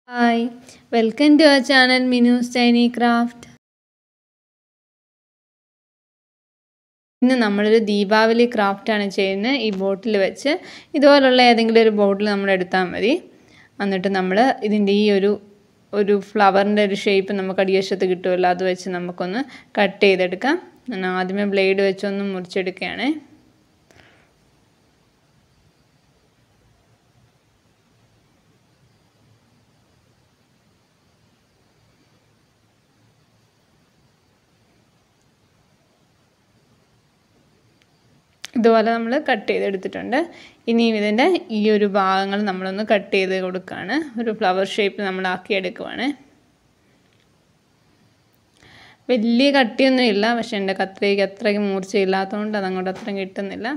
hi welcome to our channel മിനൂസ് ചൈനി craft ഇന്ന് നമ്മളൊരു ദീപാവലി ക്രാഫ്റ്റാണ് ചെയ്യുന്നത് ഈ ബോട്ടിൽ വെച്ച് ഇതുപോലുള്ള ഏതെങ്കിലും ഒരു ബോട്ടിൽ നമ്മൾ എടുത്താൽ മതി എന്നിട്ട് നമ്മൾ ഇതിൻ്റെ ഈ ഒരു ഒരു ഫ്ലവറിൻ്റെ ഒരു ഷേപ്പ് നമുക്ക് അടിവശത്ത് കിട്ടുമല്ലോ അത് വെച്ച് നമുക്കൊന്ന് കട്ട് ചെയ്തെടുക്കാം ഞാൻ ആദ്യമേ ബ്ലേഡ് വെച്ചൊന്ന് മുറിച്ചെടുക്കുകയാണേ ഇതുപോലെ നമ്മൾ കട്ട് ചെയ്തെടുത്തിട്ടുണ്ട് ഇനിയും ഇതിൻ്റെ ഈ ഒരു ഭാഗങ്ങൾ നമ്മളൊന്ന് കട്ട് ചെയ്ത് കൊടുക്കുകയാണ് ഒരു ഫ്ലവർ ഷേപ്പ് നമ്മൾ ആക്കിയെടുക്കുവാണ് വലിയ കട്ടിയൊന്നും ഇല്ല പക്ഷെ എൻ്റെ കത്രയ്ക്ക് അത്രയ്ക്ക് മൂർച്ചയില്ലാത്തതുകൊണ്ട് അതങ്ങോട്ട് അത്രയും കിട്ടുന്നില്ല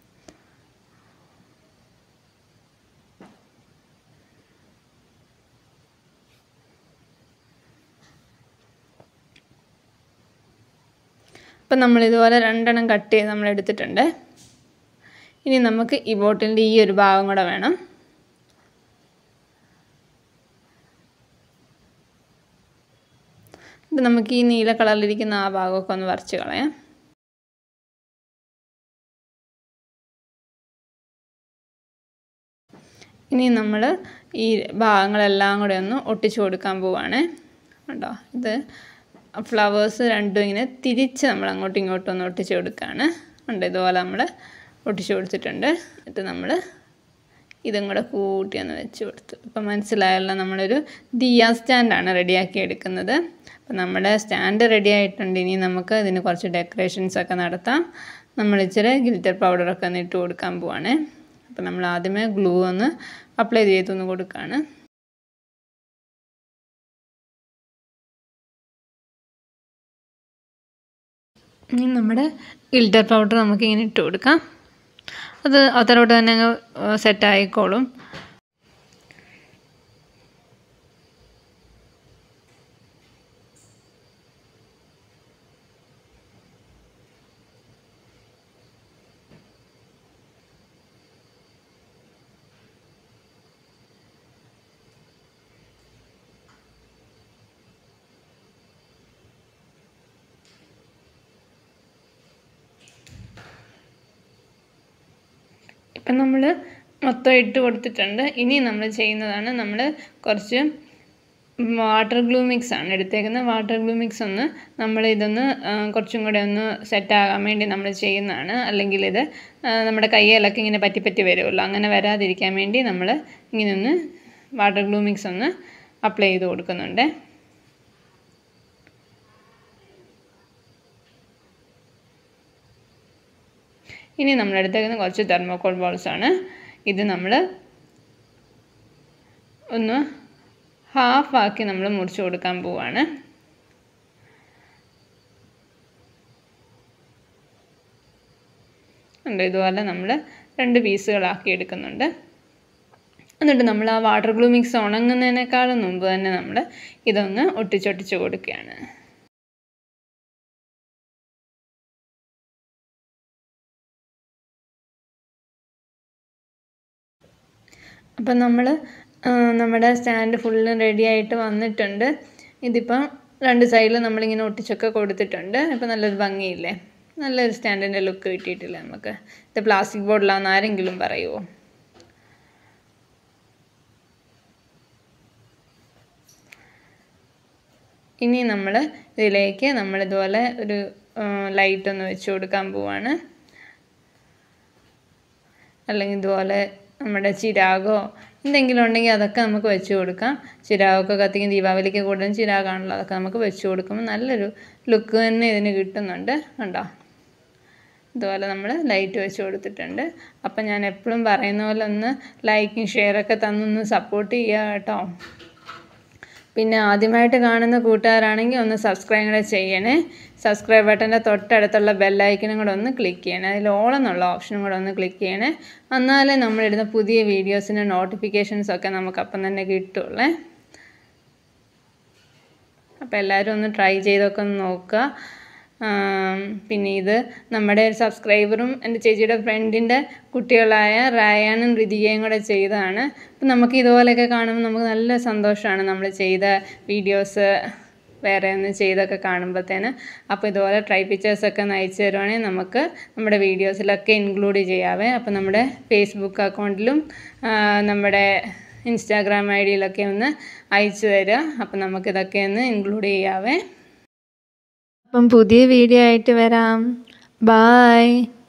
അപ്പം നമ്മളിതുപോലെ രണ്ടെണ്ണം കട്ട് ചെയ്ത് നമ്മൾ എടുത്തിട്ടുണ്ട് ഇനി നമുക്ക് ഈ ബോട്ടിലിൻ്റെ ഈ ഒരു ഭാഗം കൂടെ വേണം ഇത് നമുക്ക് ഈ നീല കളറിലിരിക്കുന്ന ആ ഭാഗമൊക്കെ ഒന്ന് വരച്ച് കളയാം ഇനി നമ്മൾ ഈ ഭാഗങ്ങളെല്ലാം കൂടെ ഒന്ന് ഒട്ടിച്ചു കൊടുക്കാൻ പോവാണ് കേട്ടോ ഇത് ഫ്ലവേഴ്സ് രണ്ടും ഇങ്ങനെ തിരിച്ച് നമ്മൾ അങ്ങോട്ടും ഇങ്ങോട്ടും ഒന്ന് ഒട്ടിച്ച് കൊടുക്കുകയാണ് ഉണ്ട് ഇതുപോലെ നമ്മൾ ഒട്ടിച്ച് കൊടുത്തിട്ടുണ്ട് എന്നിട്ട് നമ്മൾ ഇതും കൂടെ കൂട്ടി ഒന്ന് വെച്ച് കൊടുത്തു ഇപ്പം മനസ്സിലായല്ലോ നമ്മളൊരു ദിയ സ്റ്റാൻഡാണ് റെഡിയാക്കി എടുക്കുന്നത് അപ്പം നമ്മുടെ സ്റ്റാൻഡ് റെഡി ആയിട്ടുണ്ട് ഇനി നമുക്ക് ഇതിന് കുറച്ച് ഡെക്കറേഷൻസ് ഒക്കെ നടത്താം നമ്മൾ ഇച്ചിരി ഗിൽറ്റർ പൗഡറൊക്കെ ഒന്ന് ഇട്ട് കൊടുക്കാൻ പോവാണ് അപ്പം നമ്മൾ ആദ്യമേ ഗ്ലൂ ഒന്ന് അപ്ലൈ ചെയ്തൊന്ന് കൊടുക്കുകയാണ് ഇനി നമ്മുടെ ഗിൽറ്റർ പൗഡർ നമുക്കിങ്ങനെ ഇട്ട് കൊടുക്കാം അത് അതിലോട്ട് തന്നെ അങ്ങ് സെറ്റ് ആയിക്കോളും ഇപ്പം നമ്മൾ മൊത്തം ഇട്ട് കൊടുത്തിട്ടുണ്ട് ഇനി നമ്മൾ ചെയ്യുന്നതാണ് നമ്മൾ കുറച്ച് വാട്ടർ ഗ്ലൂ മിക്സ് ആണ് എടുത്തേക്കുന്നത് വാട്ടർ ഗ്ലൂ മിക്സ് ഒന്ന് നമ്മൾ ഇതൊന്ന് കുറച്ചും കൂടെ ഒന്ന് സെറ്റ് ആകാൻ വേണ്ടി നമ്മൾ ചെയ്യുന്നതാണ് അല്ലെങ്കിൽ ഇത് നമ്മുടെ കയ്യിലൊക്കെ ഇങ്ങനെ പറ്റി പറ്റി വരുമല്ലോ അങ്ങനെ വരാതിരിക്കാൻ വേണ്ടി നമ്മൾ ഇങ്ങനെ ഒന്ന് വാട്ടർ ഗ്ലൂ മിക്സ് ഒന്ന് അപ്ലൈ ചെയ്ത് കൊടുക്കുന്നുണ്ട് ഇനി നമ്മൾ എടുത്തേക്കുന്ന കുറച്ച് തെർമോക്കോൾ ബോൾസ് ആണ് ഇത് നമ്മൾ ഒന്ന് ഹാഫ് ആക്കി നമ്മൾ മുറിച്ച് കൊടുക്കാൻ പോവാണ് ഉണ്ട് ഇതുപോലെ നമ്മൾ രണ്ട് പീസുകളാക്കി എടുക്കുന്നുണ്ട് എന്നിട്ട് നമ്മൾ ആ വാട്ടർ ഗ്ലൂ മിക്സ് ഉണങ്ങുന്നതിനേക്കാളും മുമ്പ് തന്നെ നമ്മൾ ഇതൊന്ന് ഒട്ടിച്ചൊട്ടിച്ച് കൊടുക്കുകയാണ് അപ്പം നമ്മൾ നമ്മുടെ സ്റ്റാൻഡ് ഫുള്ള് റെഡി ആയിട്ട് വന്നിട്ടുണ്ട് ഇതിപ്പം രണ്ട് സൈഡിൽ നമ്മളിങ്ങനെ ഒട്ടിച്ചൊക്കെ കൊടുത്തിട്ടുണ്ട് ഇപ്പം നല്ലൊരു ഭംഗിയില്ലേ നല്ലൊരു സ്റ്റാൻഡിൻ്റെ ലുക്ക് കിട്ടിയിട്ടില്ല നമുക്ക് ഇത് പ്ലാസ്റ്റിക് ബോർഡിലാണെന്ന് ആരെങ്കിലും പറയുമോ ഇനി നമ്മൾ ഇതിലേക്ക് നമ്മളിതുപോലെ ഒരു ലൈറ്റ് ഒന്ന് വെച്ച് കൊടുക്കാൻ പോവാണ് അല്ലെങ്കിൽ ഇതുപോലെ നമ്മുടെ ചിരാഗോ എന്തെങ്കിലും ഉണ്ടെങ്കിൽ അതൊക്കെ നമുക്ക് വെച്ച് കൊടുക്കാം ചിരാഗൊക്കെ കത്തിക്കും ദീപാവലിക്ക് കൂടുതലും ചിരാഗാണല്ലോ അതൊക്കെ നമുക്ക് വെച്ച് കൊടുക്കുമ്പോൾ നല്ലൊരു ലുക്ക് തന്നെ ഇതിന് കിട്ടുന്നുണ്ട് കണ്ടോ ഇതുപോലെ നമ്മൾ ലൈറ്റ് വെച്ച് കൊടുത്തിട്ടുണ്ട് അപ്പം ഞാൻ എപ്പോഴും പറയുന്ന പോലെ ഒന്ന് ലൈക്കും ഷെയറൊക്കെ തന്നൊന്ന് സപ്പോർട്ട് ചെയ്യുക കേട്ടോ പിന്നെ ആദ്യമായിട്ട് കാണുന്ന കൂട്ടുകാരാണെങ്കിൽ ഒന്ന് സബ്സ്ക്രൈബ് കൂടെ ചെയ്യണേ സബ്സ്ക്രൈബ് ബട്ടൻ്റെ തൊട്ടടുത്തുള്ള ബെല്ലൈക്കനും കൂടെ ഒന്ന് ക്ലിക്ക് ചെയ്യണേ അതിൽ ഓൾ എന്നുള്ള ഓപ്ഷനും കൂടെ ഒന്ന് ക്ലിക്ക് ചെയ്യണേ എന്നാലേ നമ്മളിടുന്ന പുതിയ വീഡിയോസിൻ്റെ നോട്ടിഫിക്കേഷൻസ് ഒക്കെ നമുക്ക് അപ്പം തന്നെ കിട്ടുള്ളേ അപ്പോൾ എല്ലാവരും ഒന്ന് ട്രൈ ചെയ്തൊക്കെ ഒന്ന് നോക്കുക ആം, പിന്നെ ഇത് നമ്മുടെ ഒരു സബ്സ്ക്രൈബറും എൻ്റെ ചേച്ചിയുടെ ഫ്രണ്ടിൻ്റെ കുട്ടികളായ റയാനും ഋതികയും കൂടെ ചെയ്തതാണ് അപ്പം നമുക്ക് ഇതുപോലെയൊക്കെ കാണുമ്പോൾ നമുക്ക് നല്ല സന്തോഷമാണ് നമ്മൾ ചെയ്ത വീഡിയോസ് വേറെ ഒന്ന് ചെയ്തൊക്കെ കാണുമ്പോഴത്തേന് അപ്പോൾ ഇതുപോലെ ട്രൈ പിക്ചേഴ്സൊക്കെ ഒന്ന് അയച്ചു തരുവാണെങ്കിൽ നമുക്ക് നമ്മുടെ വീഡിയോസിലൊക്കെ ഇൻക്ലൂഡ് ചെയ്യാവേ അപ്പോൾ നമ്മുടെ ഫേസ്ബുക്ക് അക്കൗണ്ടിലും ആ, നമ്മുടെ ഇൻസ്റ്റാഗ്രാം ഐ ഡിയിലൊക്കെ ഒന്ന് അയച്ചു തരിക അപ്പം നമുക്കിതൊക്കെ ഒന്ന് ഇൻക്ലൂഡ് ചെയ്യാവേ അപ്പം പുതിയ വീഡിയോ ആയിട്ട് വരാം ബായ്